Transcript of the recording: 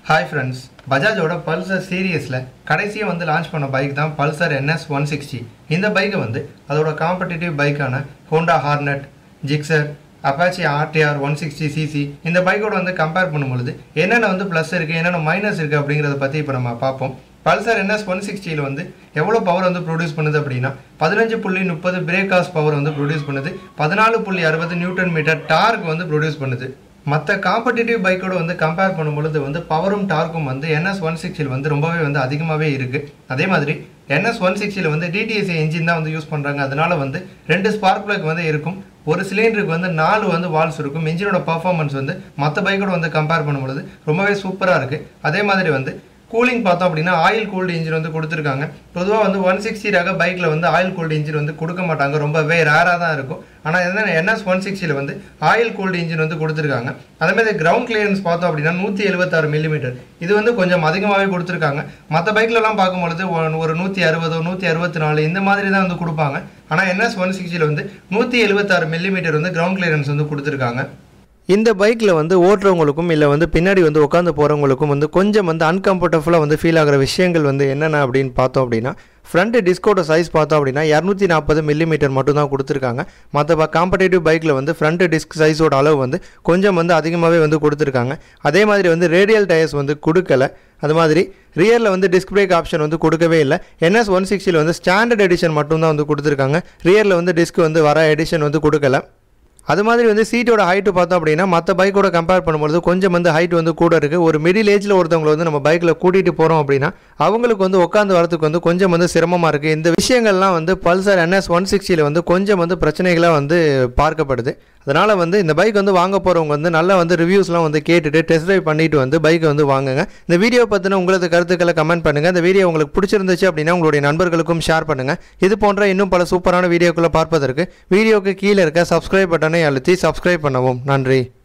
hi friends பஜாஜோட Pulsar சீரியஸில் கடைசியாக வந்து லான்ச் பண்ண பைக் தான் பல்சர் என்எஸ் ஒன் சிக்ஸ்டி இந்த பைக்கை வந்து அதோட காம்படிட்டிவ் பைக்கான Honda Hornet Gixxer Apache RTR one sixty CC இந்த பைக்கோட வந்து கம்பேர் பண்ணும்பொழுது என்னென்ன வந்து ப்ளஸ் இருக்குது என்னென்ன மைனஸ் இருக்குது அப்படிங்கிறத பற்றி இப்போ நம்ம பார்ப்போம் பல்சர் என்எஸ் ஒன் சிக்ஸ்டியில் வந்து எவ்வளோ பவர் வந்து ப்ரொடியூஸ் பண்ணுது அப்படின்னா பதினஞ்சு புள்ளி முப்பது பிரேக் ஆஸ் பவர் வந்து ப்ரொடியூஸ் பண்ணுது பதினாலு புள்ளி அறுபது நியூட்டன் மீட்டர் டார்க் வந்து ப்ரொடியூஸ் பண்ணுது மற்ற காம்படிட்டிவ் பைக்கோட வந்து கம்பேர் பண்ணும்பொழுது வந்து பவரும் டார்க்கும் வந்து என்எஸ் ஒன் சிக்ஸ்டியில் வந்து ரொம்பவே வந்து அதிகமாகவே இருக்குது அதே மாதிரி என்எஸ் ஒன் சிக்ஸ்டியில் வந்து டிடிஎஸ்சி என்ஜின் தான் வந்து யூஸ் பண்ணுறாங்க அதனால வந்து ரெண்டு ஸ்பார்க் பிளக் வந்து இருக்கும் ஒரு சிலிண்டருக்கு வந்து நாலு வந்து வால்ஸ் இருக்கும் இன்ஜினோட பர்ஃபார்மன்ஸ் வந்து மற்ற பைக்கோட வந்து கம்பேர் பண்ணும்பொழுது ரொம்பவே சூப்பராக இருக்குது அதே மாதிரி வந்து கூலிங் பார்த்தோம் அப்படின்னா ஆயில் கூல்டு இன்ஜின் வந்து கொடுத்துருக்காங்க பொதுவாக வந்து ஒன் சிக்ஸ்டி ரக பைக்கில் வந்து ஆயில் கூல்டு இன்ஜின் வந்து கொடுக்க மாட்டாங்க ரொம்பவே ரேராக தான் இருக்கும் ஆனால் என்ன என்எஸ் ஒன் சிக்ஸ்டியில் வந்து ஆயில் கூல்டு இன்ஜின் வந்து கொடுத்துருக்காங்க அதே மாதிரி கிரவுண்ட் கிளியரன்ஸ் பார்த்தோம் அப்படின்னா நூற்றி எழுபத்தாறு மில்லிமீட்டர் இது வந்து கொஞ்சம் அதிகமாகவே கொடுத்துருக்காங்க மற்ற பைக்லலாம் பார்க்கும்பொழுது ஒ- ஒரு நூற்றி அறுபதோ நூற்றி அறுபத்தி நாலு இந்த மாதிரி தான் வந்து கொடுப்பாங்க ஆனால் என்எஸ் ஒன் சிக்ஸ்டியில் வந்து நூற்றி எழுபத்தாறு மில்லிமீட்டர் வந்து கிரவுண்ட் கிளியரன்ஸ் வந்து கொடுத்துருக்காங்க இந்த பைக்கில் வந்து ஓட்டுறவங்களுக்கும் இல்லை வந்து பின்னாடி வந்து உட்காந்து போகிறவங்களுக்கும் வந்து கொஞ்சம் வந்து அன்கம்ஃபர்டபுளாக வந்து ஃபீல் ஆகிற விஷயங்கள் வந்து என்னென்ன அப்படின்னு பார்த்தோம் அப்படின்னா ஃப்ரண்ட் டிஸ்கோட சைஸ் பார்த்தோம் அப்படின்னா இரநூத்தி நாற்பது மில்லிமீட்டர் மட்டும் தான் கொடுத்துருக்காங்க மற்ற காம்படேட்டிவ் பைக்கில் வந்து ஃப்ரண்ட் டிஸ்க் சைஸோட அளவு வந்து கொஞ்சம் வந்து அதிகமாகவே வந்து கொடுத்துருக்காங்க அதே மாதிரி வந்து ரேடியல் டயர்ஸ் வந்து கொடுக்கல அது மாதிரி ரியரில் வந்து டிஸ்க் பிரேக் ஆப்ஷன் வந்து கொடுக்கவே இல்லை என்எஸ் ஒன் சிக்ஸ்டியில் வந்து ஸ்டாண்டர்ட் எடிஷன் மட்டும் தான் வந்து கொடுத்துருக்காங்க ரியரில் வந்து டிஸ்க் வந்து வர எடிஷன் வந்து கொடுக்கல அது மாதிரி வந்து சீட்டோட ஹைட்டு பார்த்தோம் அப்படின்னா மற்ற பைக்கோட கம்பேர் பண்ணும்போது கொஞ்சம் வந்து ஹைட் வந்து கூட இருக்குது ஒரு மிடில் ஏஜில் ஒருத்தவங்களை வந்து நம்ம பைக்கில் கூட்டிகிட்டு போகிறோம் அப்படின்னா அவங்களுக்கு வந்து உட்காந்து வரதுக்கு வந்து கொஞ்சம் வந்து சிரமமாக இருக்குது இந்த விஷயங்கள்லாம் வந்து பல்சர் என்எஸ் ஒன் சிக்ஸ்டியில் வந்து கொஞ்சம் வந்து பிரச்சனைகளாக வந்து பார்க்கப்படுது அதனால் வந்து இந்த பைக் வந்து வாங்க போகிறவங்க வந்து நல்லா வந்து ரிவ்யூஸ்லாம் வந்து கேட்டுட்டு டெஸ்ட் ட்ரைவ் பண்ணிட்டு வந்து பைக்கை வந்து வாங்குங்க இந்த வீடியோ பற்றின உங்களது கருத்துக்களை கமெண்ட் பண்ணுங்கள் இந்த வீடியோ உங்களுக்கு பிடிச்சிருந்துச்சு அப்படின்னா உங்களுடைய நண்பர்களுக்கும் ஷேர் பண்ணுங்கள் இது போன்ற இன்னும் பல சூப்பரான வீடியோக்களை பார்ப்பதற்கு வீடியோக்கு கீழே இருக்க சப்ஸ்கிரைப் பட்டனை அழுத்தி சப்ஸ்கிரைப் பண்ணவும் நன்றி